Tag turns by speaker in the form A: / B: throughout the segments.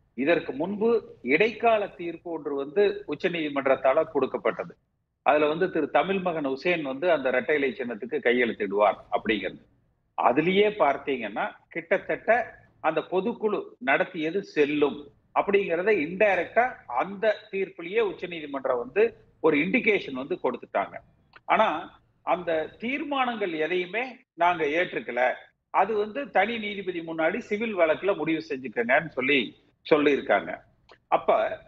A: இதற்கு முன்பு இடைக்கால தீர்ப்பு ஒன்று வந்து உச்சநீதிமன்றத்தால கொடுக்கப்பட்டது அதுல வந்து திரு தமிழ் மகன் உசேன் வந்து அந்த இரட்டை இலை சின்னத்துக்கு கையெழுத்திடுவார் அப்படிங்கிறது அதுலயே பார்த்தீங்கன்னா கிட்டத்தட்ட அந்த பொதுக்குழு நடத்தியது செல்லும் அப்படிங்கிறத இன்டைரக்டா அந்த தீர்ப்புலயே உச்சநீதிமன்றம் வந்து ஒரு இண்டிகேஷன் வந்து கொடுத்துட்டாங்க ஆனா அந்த தீர்மானங்கள் எதையுமே நாங்க ஏற்றுக்கல அது வந்து தனி நீதிபதி முன்னாடி சிவில் வழக்குல முடிவு செஞ்சுக்கங்கன்னு சொல்லி சொல்லி இருக்காங்க அப்ப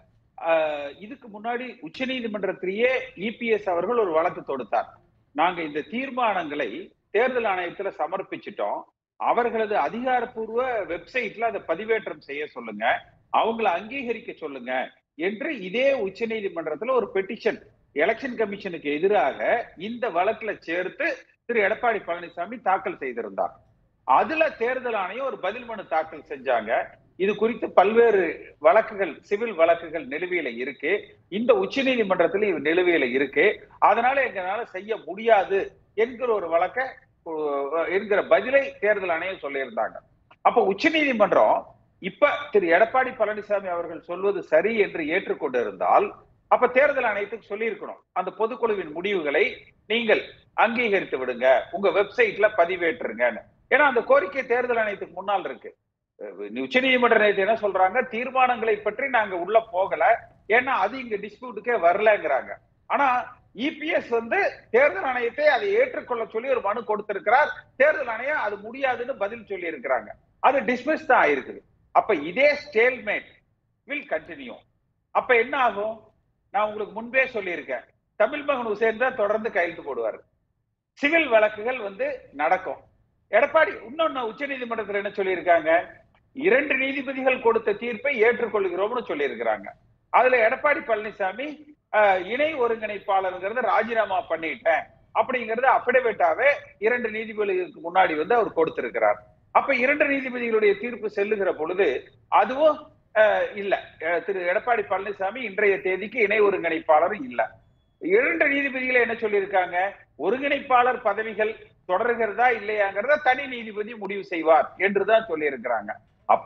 A: ஆஹ், இதுக்கு முன்னாடி உச்சநீதிமன்றத்திலேயே இபிஎஸ் அவர்கள் ஒரு வழக்கு தொடுத்தார் நாங்க இந்த தீர்மானங்களை தேர்தல் ஆணையத்துல சமர்ப்பிச்சிட்டோம் அவர்களது அதிகாரப்பூர்வ வெப்சைட்ல அதை பதிவேற்றம் செய்ய சொல்லுங்க அவங்கள அங்கீகரிக்க சொல்லுங்க என்று இதே உச்சநீதிமன்றத்துல ஒரு பெட்டிஷன் எலெக்ஷன் கமிஷனுக்கு எதிராக இந்த வழக்குல சேர்த்து திரு எடப்பாடி பழனிசாமி தாக்கல் செய்திருந்தார் அதுல தேர்தல் ஆணையம் ஒரு பதில் மனு தாக்கல் செஞ்சாங்க இது குறித்து பல்வேறு வழக்குகள் சிவில் வழக்குகள் நிலுவையில இருக்கு இந்த உச்சநீதிமன்றத்துல இது நிலுவையில இருக்கு அதனால எங்களால செய்ய முடியாது என்கிற ஒரு வழக்க அஹ், என்கிற பதிலை தேர்தல் ஆணையம் சொல்லியிருந்தாங்க அப்ப உச்சநீதிமன்றம் இப்ப திரு எடப்பாடி பழனிசாமி அவர்கள் சொல்வது சரி என்று ஏற்றுக்கொண்டு இருந்தால் அப்ப தேர்தல் ஆணையத்துக்கு சொல்லியிருக்கணும் அந்த பொதுக்குழுவின் முடிவுகளை நீங்கள் அங்கீகரித்து விடுங்க உங்க வெப்சைட்ல பதிவேற்றுங்கன்னு ஏன்னா அந்த கோரிக்கை தேர்தல் ஆணையத்துக்கு முன்னால் இருக்கு உச்ச நீதிமன்ற நேற்று என்ன சொல்றாங்க தீர்மானங்களை பற்றி நாங்க உள்ள போகல ஏன்னா அது இங்க டிஸ்பியூட்டுக்கே வரலங்கிறாங்க ஆனா இபிஎஸ் வந்து தேர்தல் ஆணையத்தை அதை ஏற்றுக்கொள்ள சொல்லி ஒரு மனு கொடுத்திருக்கிறார் தேர்தல் ஆணையம் அது முடியாதுன்னு பதில் சொல்லி இருக்கிறாங்க அது டிஸ்மிஸ் தான் ஆயிருக்குது அப்ப இதே ஸ்டேல்மேட் வில் கண்டினியூ அப்ப என்ன ஆகும் நான் உங்களுக்கு முன்பே சொல்லியிருக்கேன் தமிழ் மகன் உசேன் தான் தொடர்ந்து கையெழுத்து போடுவார் சிவில் வழக்குகள் வந்து நடக்கும் எடப்பாடி இன்னொன்னு உச்சநீதிமன்றத்தில் என்ன சொல்லியிருக்காங்க இரண்டு நீதிபதிகள் கொடுத்த தீர்ப்பை ஏற்றுக்கொள்கிறோம்னு சொல்லியிருக்கிறாங்க அதுல எடப்பாடி பழனிசாமி ஆஹ், இணை ஒருங்கிணைப்பாளருங்கிறத ராஜினாமா பண்ணிட்டேன் அப்படிங்கறது அபிடவிட்டாவே இரண்டு நீதிபதிகளுக்கு முன்னாடி வந்து அவர் கொடுத்திருக்கிறார் அப்ப இரண்டு நீதிபதிகளுடைய தீர்ப்பு செல்லுகிற பொழுது அதுவும் ஆஹ், இல்ல அஹ், திரு எடப்பாடி பழனிசாமி இன்றைய தேதிக்கு இணை ஒருங்கிணைப்பாளர் இல்ல இரண்டு நீதிபதிகள் என்ன சொல்லியிருக்காங்க ஒருங்கிணைப்பாளர் பதவிகள் தொடர்கிறதா இல்லையாங்கிறத தனி நீதிபதி முடிவு செய்வார் என்றுதான் சொல்லியிருக்கிறாங்க அப்ப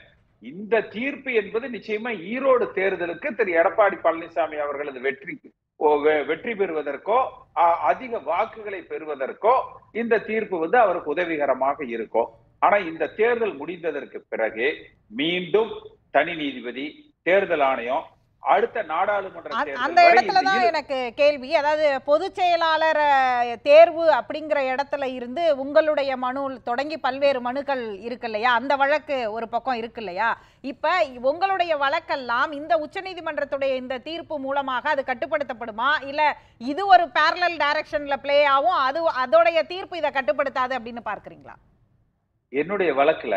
A: இந்த தீர்ப்பு என்பது நிச்சயமா ஈரோடு தேர்தலுக்கு திரு எடப்பாடி பழனிசாமி அவர்களது வெற்றிக்கு ஓ, வெ- வெற்றி பெறுவதற்கோ அ- அதிக வாக்குகளை பெறுவதற்கோ இந்த தீர்ப்பு வந்து அவருக்கு உதவிகரமாக இருக்கும் ஆனா இந்த தேர்தல் முடிந்ததற்கு பிறகு மீண்டும் தனி நீதிபதி தேர்தல் ஆணையம் அடுத்த நாடாளுமன்ற
B: அந்த-
A: தேர்தல்
B: அந்த
A: வரை
B: இடத்துல
A: இந்த
B: தான்
A: இரு-
B: எனக்கு கேள்வி அதாவது பொதுச் செயலாளர் அஹ், தேர்வு அப்படிங்கிற இடத்துல இருந்து உங்களுடைய மனு தொடங்கி பல்வேறு மனுக்கள் இருக்கு இல்லையா அந்த வழக்கு ஒரு பக்கம் இருக்கு இல்லையா இப்ப உங்களுடைய வழக்கெல்லாம் இந்த உச்சநீதிமன்றத்துடைய இந்த தீர்ப்பு மூலமாக அது கட்டுப்படுத்தப்படுமா இல்ல இது ஒரு பேரலல் டைரக்ஷன்ல ப்ளே ஆகும் அது அதோடைய தீர்ப்பு இதை கட்டுப்படுத்தாது அப்படின்னு பார்க்கறீங்களா
A: என்னுடைய வழக்குல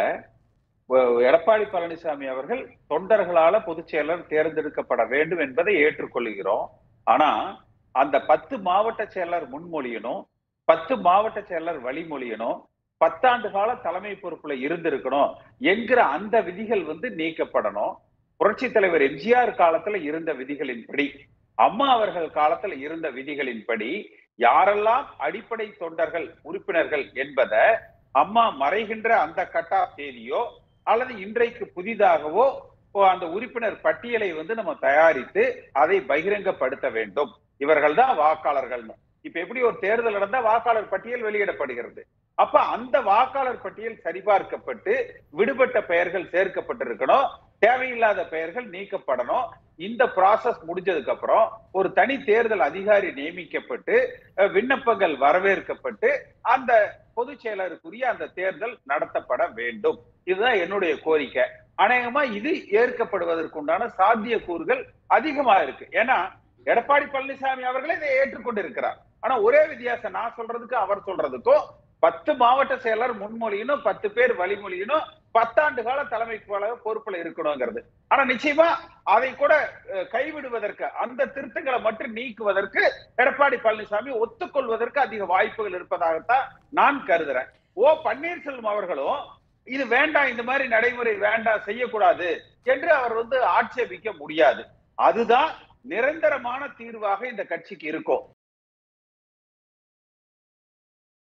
A: வ- எடப்பாடி பழனிசாமி அவர்கள் தொண்டர்களால பொதுச் செயலர் தேர்ந்தெடுக்கப்பட வேண்டும் என்பதை ஏற்றுக்கொள்கிறோம் ஆனா அந்த பத்து மாவட்ட செயலர் முன்மொழியணும் பத்து மாவட்ட செயலர் வழிமொழியணும் பத்தாண்டு கால தலைமை பொறுப்புல இருந்திருக்கணும் என்கிற அந்த விதிகள் வந்து நீக்கப்படணும் புரட்சி தலைவர் எம்ஜிஆர் காலத்துல இருந்த விதிகளின்படி அம்மா அவர்கள் காலத்துல இருந்த விதிகளின்படி யாரெல்லாம் அடிப்படை தொண்டர்கள் உறுப்பினர்கள் என்பதை அம்மா மறைகின்ற அந்த கட்டா தேதியோ அல்லது இன்றைக்கு புதிதாகவோ ஓ, அந்த உறுப்பினர் பட்டியலை வந்து நம்ம தயாரித்து அதை பகிரங்கப்படுத்த வேண்டும் இவர்கள் தான் வாக்காளர்கள் இப்ப எப்படி ஒரு தேர்தல் நடந்தா வாக்காளர் பட்டியல் வெளியிடப்படுகிறது அப்ப அந்த வாக்காளர் பட்டியல் சரிபார்க்கப்பட்டு விடுபட்ட பெயர்கள் சேர்க்கப்பட்டிருக்கணும் தேவையில்லாத பெயர்கள் நீக்கப்படணும் இந்த ப்ராசஸ் முடிஞ்சதுக்கு அப்புறம் ஒரு தனி தேர்தல் அதிகாரி நியமிக்கப்பட்டு அஹ், விண்ணப்பங்கள் வரவேற்கப்பட்டு அந்த பொதுச் செயலருக்குரிய அந்த தேர்தல் நடத்தப்பட வேண்டும் இதுதான் என்னுடைய கோரிக்கை அநேகமா இது ஏற்கப்படுவதற்குண்டான சாத்தியக்கூறுகள் அதிகமா இருக்கு ஏன்னா எடப்பாடி பழனிசாமி அவர்களே இதை ஏற்றுக்கொண்டு இருக்கிறார் ஆனா ஒரே வித்தியாசம் நான் சொல்றதுக்கும் அவர் சொல்றதுக்கும் பத்து மாவட்ட செயலர் முன்மொழியணும் பத்து பேர் வழிமொழியணும் பத்தாண்டு கால தலைமை கழக பொறுப்புல இருக்கணுங்கிறது ஆனா நிச்சயமா அதை கூட அஹ், கைவிடுவதற்கு அந்த திருத்தங்களை மட்டும் நீக்குவதற்கு எடப்பாடி பழனிசாமி ஒத்துக்கொள்வதற்கு அதிக வாய்ப்புகள் இருப்பதாகத்தான் நான் கருதுறேன் ஓ பன்னீர்செல்வம் அவர்களும் இது வேண்டாம் இந்த மாதிரி நடைமுறை வேண்டாம் செய்யக்கூடாது என்று அவர் வந்து ஆட்சேபிக்க முடியாது அதுதான் நிரந்தரமான தீர்வாக இந்த கட்சிக்கு இருக்கும்